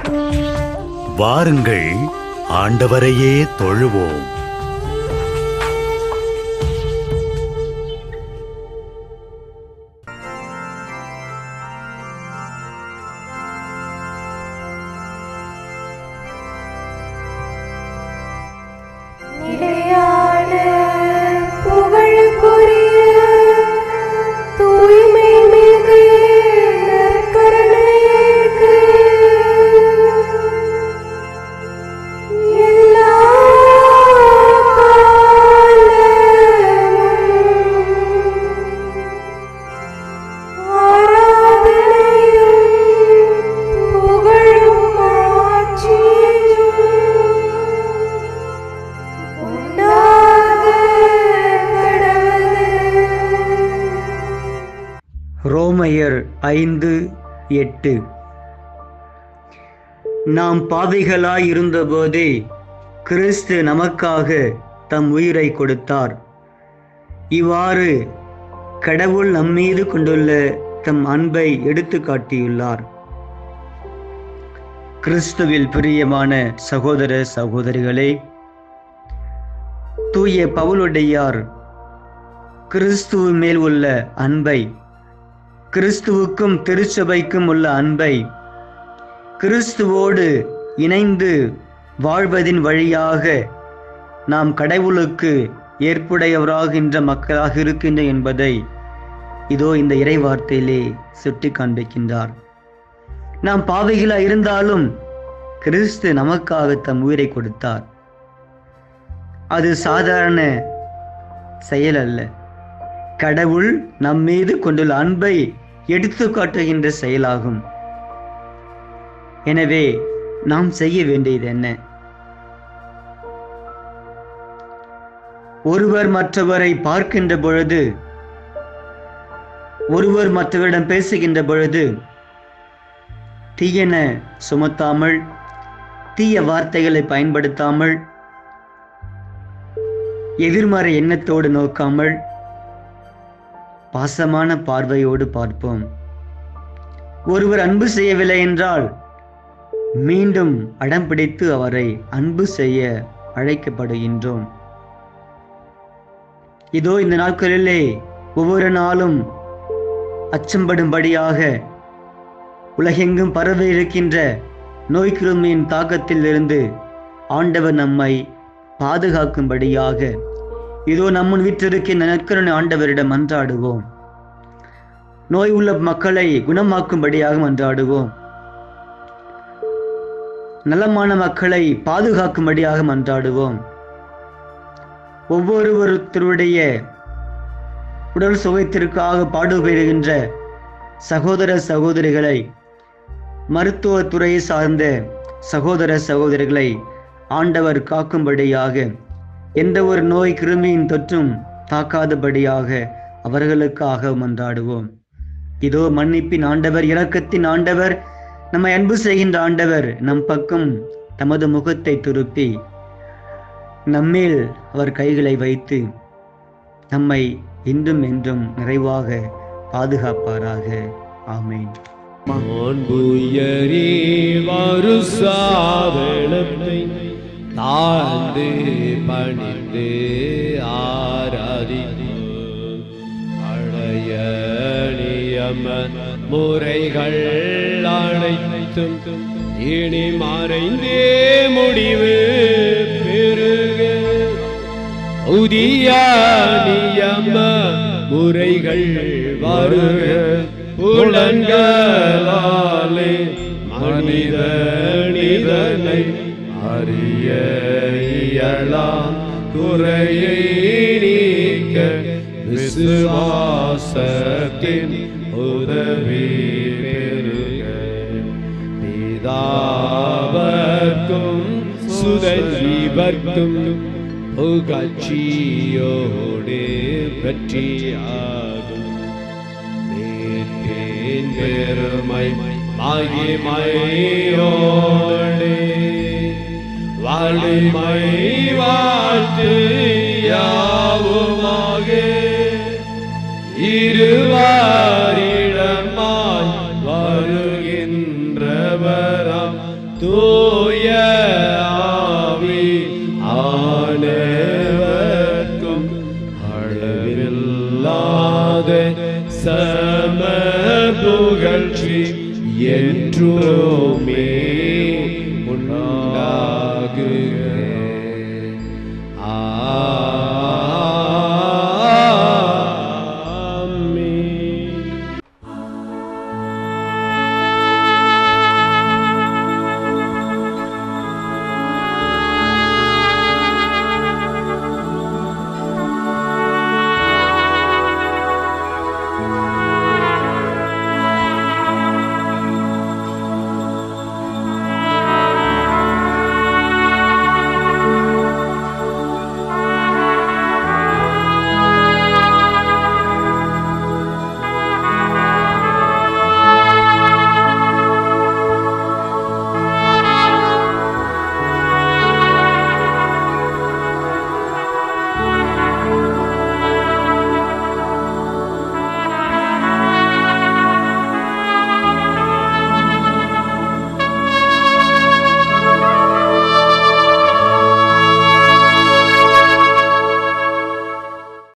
வாருங்கள் ஆண்டவரையே தொழுவோம் நிலையான புகழுக்குரிய தூய்மை மிகு நற்கருணைக்கு எல்லா காலமும் ஆராதனையும் புகழும் ஆட்சியும் உண்டாக கடவுளே ரோமையர் ஐந்து எட்டு நாம் பாவிகளாய் இருந்தபோதே கிறிஸ்து நமக்காக தம் உயிரை கொடுத்தார் இவ்வாறு கடவுள் நம்மீது கொண்டுள்ள தம் அன்பை எடுத்து காட்டியுள்ளார் கிறிஸ்துவில் பிரியமான சகோதர சகோதரிகளே தூய பவுலுடையார் கிறிஸ்துவ மேல் உள்ள அன்பை கிறிஸ்துவுக்கும் திருச்சபைக்கும் உள்ள அன்பை கிறிஸ்துவோடு இணைந்து வாழ்வதின் வழியாக நாம் கடவுளுக்கு ஏற்புடையவராகின்ற மக்களாக இருக்கின்ற என்பதை இதோ இந்த இறைவார்த்தையிலே சுட்டி காண்பிக்கின்றார் நாம் பாவைகளாக இருந்தாலும் கிறிஸ்து நமக்காக தம் உயிரை கொடுத்தார் அது சாதாரண செயல் அல்ல கடவுள் நம் மீது கொண்டுள்ள அன்பை எடுத்து காட்டுகின்ற செயலாகும் எனவே நாம் செய்ய வேண்டியது என்ன ஒருவர் மற்றவரை பார்க்கின்ற பொழுது ஒருவர் மற்றவரிடம் பேசுகின்ற பொழுது தீயன சுமத்தாமல் தீய வார்த்தைகளை பயன்படுத்தாமல் எதிர்மறை எண்ணத்தோடு நோக்காமல் பாசமான பார்வையோடு பார்ப்போம் ஒருவர் அன்பு செய்யவில்லை என்றால் மீண்டும் அடம் பிடித்து அவரை அன்பு செய்ய அழைக்கப்படுகின்றோம் இதோ இந்த நாட்களிலே ஒவ்வொரு நாளும் அச்சம்படும்படியாக உலகெங்கும் பரவி இருக்கின்ற நோய் கிருமியின் தாக்கத்திலிருந்து ஆண்டவர் நம்மை பாதுகாக்கும்படியாக இதோ நம்முன் வீற்றிருக்கின்ற நற்கருணை ஆண்டவரிடம் மன்றாடுவோம் நோய் உள்ள மக்களை குணமாக்கும்படியாக மன்றாடுவோம் நலமான மக்களை பாதுகாக்கும்படியாக மன்றாடுவோம் ஒவ்வொருவருத்தருடைய உடல் சுகத்திற்காக பாடுபடுகின்ற சகோதர சகோதரிகளை மருத்துவத்துறையை சார்ந்த சகோதர சகோதரிகளை ஆண்டவர் காக்கும்படியாக எந்த ஒரு நோய் கிருமியின் தொற்றும் தாக்காதபடியாக அவர்களுக்காக மன்றாடுவோம் இதோ மன்னிப்பின் ஆண்டவர் இரக்கத்தின் ஆண்டவர் நம்மை அன்பு செய்கின்ற ஆண்டவர் நம் பக்கம் தமது முகத்தை திருப்பி நம்மேல் அவர் கைகளை வைத்து நம்மை இன்றும் என்றும் நிறைவாக பாதுகாப்பாராக ஆமேன் மாண்புயரி வருசாவளத்தை தாழ்ந்து பணிந்து ஆராதித்து அடைய நியம முறைகள் அனைத்தும் இனி மறைந்தே முடிவு பெருக புதிய நியம முறைகள் வருக புலன்களாலே மனிதனிதனை அறிய இயலாம் குறையை நீக்க விசுவாசத்தின் உதவி பெருக பிதாவர்க்கும் சுதஜீவர்க்கும் புகழ்ச்சியோடு வெற்றியாகும் மீட்பின் பெருமை மகிமையோடு வலிமை வாழ்த்து யாவுமாக இருவாரிடமாய் வருகின்றவராம் தூய ஆவி ஆனவர்க்கும் அளவில்லாத சம புகழ்ச்சி என்றுமே